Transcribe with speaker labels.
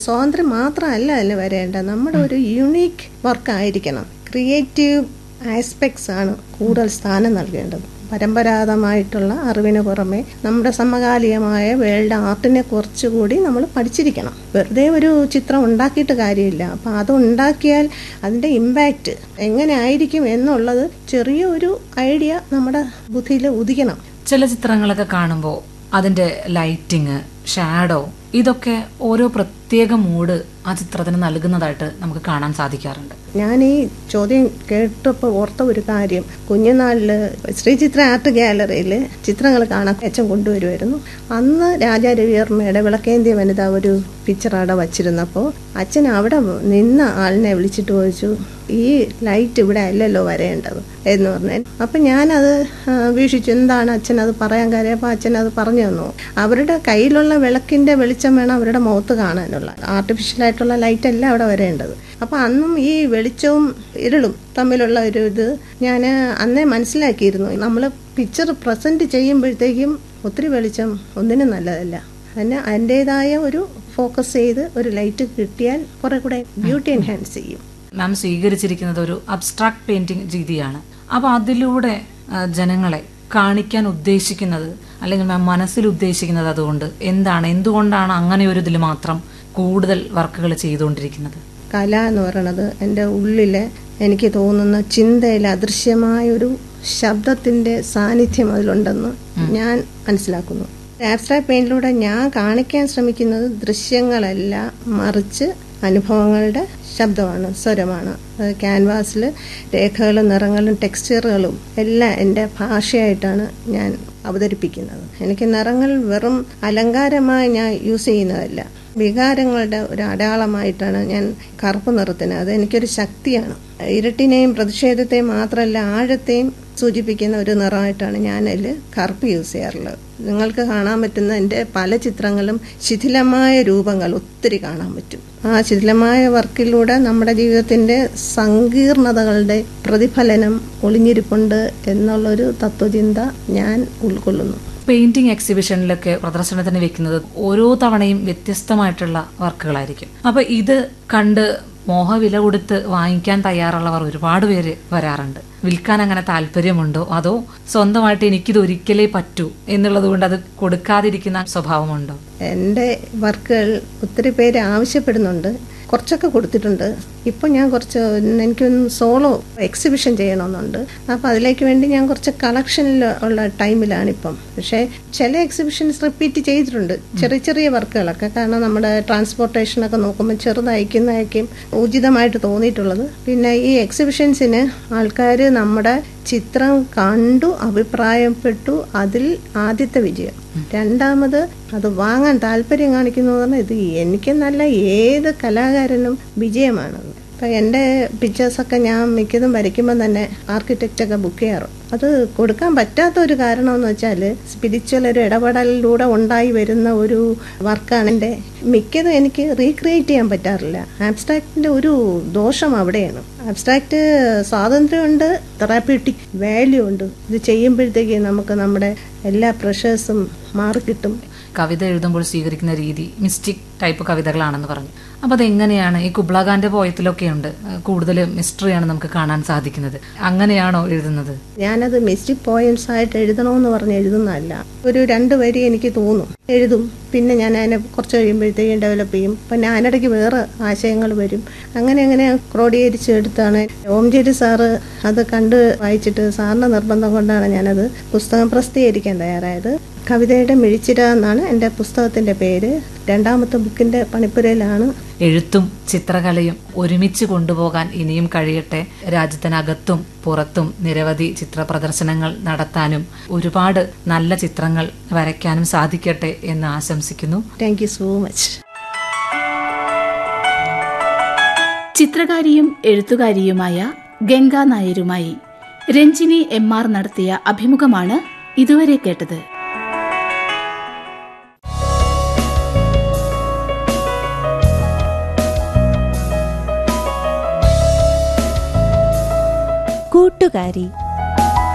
Speaker 1: സ്വാതന്ത്ര്യം മാത്രമല്ല അതിന് വരേണ്ടത് നമ്മുടെ ഒരു യുണീക്ക് വർക്ക് ആയിരിക്കണം ക്രിയേറ്റീവ് ആസ്പെക്ട്സ് ആണ് കൂടുതൽ സ്ഥാനം നൽകേണ്ടത് പരമ്പരാഗതമായിട്ടുള്ള അറിവിന് പുറമെ നമ്മുടെ സമകാലികമായ വേൾഡ് ആർട്ടിനെ കുറച്ചുകൂടി നമ്മൾ പഠിച്ചിരിക്കണം വെറുതെ ഒരു ചിത്രം ഉണ്ടാക്കിയിട്ട് കാര്യമില്ല അപ്പം അത് ഉണ്ടാക്കിയാൽ അതിൻ്റെ ഇമ്പാക്റ്റ് എങ്ങനെ ആയിരിക്കും എന്നുള്ളത് ചെറിയ ഒരു ഐഡിയ നമ്മുടെ ബുദ്ധിയിൽ ഉദിക്കണം
Speaker 2: ചില ചിത്രങ്ങളൊക്കെ കാണുമ്പോൾ അതിന്റെ ലൈറ്റിങ് ഷാഡോ ഇതൊക്കെ ഓരോ പ്രത്യേക മൂഡ് ആ ചിത്രത്തിന് നൽകുന്നതായിട്ട് നമുക്ക് കാണാൻ സാധിക്കാറുണ്ട്
Speaker 1: ഞാൻ ഈ ചോദ്യം കേട്ടപ്പോൾ ഓർത്ത ഒരു കാര്യം കുഞ്ഞുനാളിൽ ശ്രീചിത്ര ആർട്ട് ഗാലറിയിൽ ചിത്രങ്ങൾ കാണാൻ അച്ഛൻ കൊണ്ടുവരുമായിരുന്നു അന്ന് രാജാ രവിവർമ്മയുടെ വിളക്കേന്ത്യ വനിത ഒരു പിക്ചർ അവിടെ വച്ചിരുന്നപ്പോൾ അച്ഛൻ അവിടെ നിന്ന ആളിനെ വിളിച്ചിട്ട് ചോദിച്ചു ഈ ലൈറ്റ് ഇവിടെ അല്ലല്ലോ വരേണ്ടത് എന്ന് പറഞ്ഞു അപ്പം ഞാനത് ആ, വീക്ഷിച്ചു എന്താണ് അച്ഛൻ അത് പറയാൻ കാര്യം അപ്പോൾ അച്ഛൻ അത് പറഞ്ഞു തന്നു അവരുടെ കയ്യിലുള്ള വിളക്കിന്റെ വെളിച്ചം വേണം അവരുടെ മുഖത്ത് കാണാനുള്ള ആർട്ടിഫിഷ്യൽ ആയിട്ടുള്ള ലൈറ്റ് അല്ല അവിടെ വരേണ്ടത് അപ്പോൾ അന്നും ഈ വെളിച്ചവും ഇരുളും തമ്മിലുള്ള ഒരു ഇത് ഞാൻ അന്നേ മനസ്സിലാക്കിയിരുന്നു നമ്മൾ പിക്ചർ പ്രസന്റ് ചെയ്യുമ്പോഴത്തേക്കും ഒത്തിരി വെളിച്ചം ഒന്നിനും നല്ലതല്ല അതിന് അതിൻ്റെതായ ഒരു ഫോക്കസ് ചെയ്ത് ഒരു ലൈറ്റ് കിട്ടിയാൽ കുറെ കൂടെ ബ്യൂട്ടി എൻഹാൻസ് ചെയ്യും
Speaker 2: മാം സ്വീകരിച്ചിരിക്കുന്നത് ഒരു അബ്സ്ട്രാക്ട് പെയിന്റിംഗ് രീതിയാണ് അപ്പൊ അതിലൂടെ ആ, ജനങ്ങളെ കാണിക്കാൻ ഉദ്ദേശിക്കുന്നത് അല്ലെങ്കിൽ മാം മനസ്സിൽ ഉദ്ദേശിക്കുന്നത് അതുകൊണ്ട് എന്താണ് എന്തുകൊണ്ടാണ് അങ്ങനെ ഒരു ഇതിൽ മാത്രം കൂടുതൽ വർക്കുകൾ ചെയ്തുകൊണ്ടിരിക്കുന്നത്
Speaker 1: കല എന്ന് പറയുന്നത് എൻ്റെ ഉള്ളിലെ എനിക്ക് തോന്നുന്ന ചിന്തയിൽ അദൃശ്യമായ ഒരു ശബ്ദത്തിന്റെ സാന്നിധ്യം അതിലുണ്ടെന്ന് ഞാൻ മനസ്സിലാക്കുന്നു ആബ്സ്ട്രാക്ട് പെയിന്റിലൂടെ ഞാൻ കാണിക്കാൻ ശ്രമിക്കുന്നത് ദൃശ്യങ്ങളല്ല മറിച്ച് അനുഭവങ്ങളുടെ ശബ്ദമാണ് സ്വരമാണ് അത് ക്യാൻവാസിൽ രേഖകളും നിറങ്ങളും ടെക്സ്ചറുകളും എല്ലാം എൻ്റെ ഭാഷയായിട്ടാണ് ഞാൻ അവതരിപ്പിക്കുന്നത് എനിക്ക് നിറങ്ങൾ വെറും അലങ്കാരമായി ഞാൻ യൂസ് ചെയ്യുന്നതല്ല വികാരങ്ങളുടെ ഒരു അടയാളമായിട്ടാണ് ഞാൻ കറുപ്പ് നിറത്തിന് അത് എനിക്കൊരു ശക്തിയാണ് ഇരട്ടിനെയും പ്രതിഷേധത്തെയും മാത്രമല്ല ആഴത്തെയും സൂചിപ്പിക്കുന്ന ഒരു നിറമായിട്ടാണ് ഞാൻ അതിൽ കറുപ്പ് യൂസ് ചെയ്യാറുള്ളത് നിങ്ങൾക്ക് കാണാൻ പറ്റുന്ന എൻ്റെ പല ചിത്രങ്ങളും ശിഥിലമായ രൂപങ്ങൾ ഒത്തിരി കാണാൻ പറ്റും ആ ശിഥിലമായ വർക്കിലൂടെ നമ്മുടെ ജീവിതത്തിന്റെ സങ്കീർണതകളുടെ പ്രതിഫലനം ഒളിഞ്ഞിരിപ്പുണ്ട് എന്നുള്ളൊരു തത്വചിന്ത ഞാൻ ഉൾക്കൊള്ളുന്നു
Speaker 2: പെയിന്റിംഗ് എക്സിബിഷനിലൊക്കെ പ്രദർശനത്തിന് വെക്കുന്നത് ഓരോ തവണയും വ്യത്യസ്തമായിട്ടുള്ള വർക്കുകളായിരിക്കും അപ്പൊ ഇത് കണ്ട് മോഹവില കൊടുത്ത് വാങ്ങിക്കാൻ തയ്യാറുള്ളവർ ഒരുപാട് പേര് വരാറുണ്ട് വിൽക്കാൻ അങ്ങനെ താല്പര്യമുണ്ടോ അതോ സ്വന്തമായിട്ട് എനിക്കിത് ഒരിക്കലേ പറ്റൂ എന്നുള്ളത് കൊണ്ട് അത് കൊടുക്കാതിരിക്കുന്ന സ്വഭാവമുണ്ടോ
Speaker 1: എൻ്റെ വർക്കുകൾ ഒത്തിരി പേര് ആവശ്യപ്പെടുന്നുണ്ട് കുറച്ചൊക്കെ കൊടുത്തിട്ടുണ്ട് ഇപ്പം ഞാൻ കുറച്ച് എനിക്കൊന്ന് സോളോ എക്സിബിഷൻ ചെയ്യണമെന്നുണ്ട് അപ്പം അതിലേക്ക് വേണ്ടി ഞാൻ കുറച്ച് കളക്ഷനിൽ ഉള്ള ടൈമിലാണിപ്പം പക്ഷേ ചില എക്സിബിഷൻസ് റിപ്പീറ്റ് ചെയ്തിട്ടുണ്ട് ചെറിയ ചെറിയ വർക്കുകളൊക്കെ കാരണം നമ്മുടെ ട്രാൻസ്പോർട്ടേഷനൊക്കെ നോക്കുമ്പോൾ ചെറുതയക്കുന്നതായിരിക്കും ഉചിതമായിട്ട് തോന്നിയിട്ടുള്ളത് പിന്നെ ഈ എക്സിബിഷൻസിന് ആൾക്കാർ നമ്മുടെ ചിത്രം കണ്ടു അഭിപ്രായപ്പെട്ടു അതിൽ ആദ്യത്തെ വിജയം രണ്ടാമത് അത് വാങ്ങാൻ താല്പര്യം കാണിക്കുന്നു പറഞ്ഞാൽ ഇത് എനിക്ക് നല്ല ഏത് കലാകാരനും വിജയമാണത് ഇപ്പം എൻ്റെ പിക്ചേഴ്സൊക്കെ ഞാൻ മിക്കതും വരയ്ക്കുമ്പോൾ തന്നെ ആർക്കിടെക്റ്റൊക്കെ ബുക്ക് ചെയ്യാറുണ്ട് അത് കൊടുക്കാൻ പറ്റാത്ത ഒരു കാരണം എന്ന് വെച്ചാൽ സ്പിരിച്വൽ ഒരു ഇടപെടലിലൂടെ ഉണ്ടായി വരുന്ന ഒരു വർക്കാണ് എൻ്റെ മിക്കതും എനിക്ക് റീക്രിയേറ്റ് ചെയ്യാൻ പറ്റാറില്ല ആബ്സ്ട്രാക്റ്റിൻ്റെ ഒരു ദോഷം അവിടെയാണ് ആബ്സ്ട്രാക്റ്റ് സ്വാതന്ത്ര്യമുണ്ട് തെറാപ്യൂട്ടിക് വാല്യൂ ഉണ്ട് ഇത് ചെയ്യുമ്പോഴത്തേക്ക് നമുക്ക് നമ്മുടെ എല്ലാ പ്രഷേഴ്സും മാറിക്കിട്ടും
Speaker 2: കവിത എഴുതുമ്പോൾ സ്വീകരിക്കുന്ന രീതി മിസ്റ്റിക് ടൈപ്പ് കവിതകളാണെന്ന് പറഞ്ഞു അപ്പൊ അതെങ്ങനെയാണ് ഈ കുബ്ലാഖാന്റെ പോയത്തിലൊക്കെ ഉണ്ട് കൂടുതൽ മിസ്റ്ററിയാണ് നമുക്ക് കാണാൻ സാധിക്കുന്നത് അങ്ങനെയാണോ എഴുതുന്നത്
Speaker 1: ഞാനത് മിസ്റ്റിക് പോയംസ് ആയിട്ട് എഴുതണമെന്ന് പറഞ്ഞ് എഴുതുന്നതല്ല ഒരു രണ്ട് വരി എനിക്ക് തോന്നും എഴുതും പിന്നെ ഞാൻ അതിനെ കുറച്ച് കഴിയുമ്പോഴത്തേക്കും ഡെവലപ്പ് ചെയ്യും പിന്നെ അതിനിടയ്ക്ക് വേറെ ആശയങ്ങൾ വരും അങ്ങനെ അങ്ങനെ ക്രോഡീകരിച്ച് എടുത്താണ് ഓംചേരി സാറ് അത് കണ്ട് വായിച്ചിട്ട് സാറിന്റെ നിർബന്ധം കൊണ്ടാണ് ഞാനത് പുസ്തകം പ്രസിദ്ധീകരിക്കാൻ തയ്യാറായത് കവിതയുടെ മിഴിച്ചിര എന്നാണ് എൻ്റെ പുസ്തകത്തിന്റെ പേര് രണ്ടാമത്തെ ബുക്കിന്റെ പണിപ്പുരയിലാണ്
Speaker 2: എഴുത്തും ചിത്രകലയും ഒരുമിച്ച് കൊണ്ടുപോകാൻ ഇനിയും കഴിയട്ടെ രാജ്യത്തിനകത്തും പുറത്തും നിരവധി ചിത്ര പ്രദർശനങ്ങൾ നടത്താനും ഒരുപാട് നല്ല ചിത്രങ്ങൾ വരയ്ക്കാനും സാധിക്കട്ടെ എന്ന് ആശംസിക്കുന്നു
Speaker 1: താങ്ക് യു സോ മച്ച്
Speaker 3: ചിത്രകാരിയും എഴുത്തുകാരിയുമായ ഗംഗാ നായരുമായി രഞ്ജിനി എം ആർ നടത്തിയ അഭിമുഖമാണ് ഇതുവരെ കേട്ടത്
Speaker 4: കൂട്ടുകാരി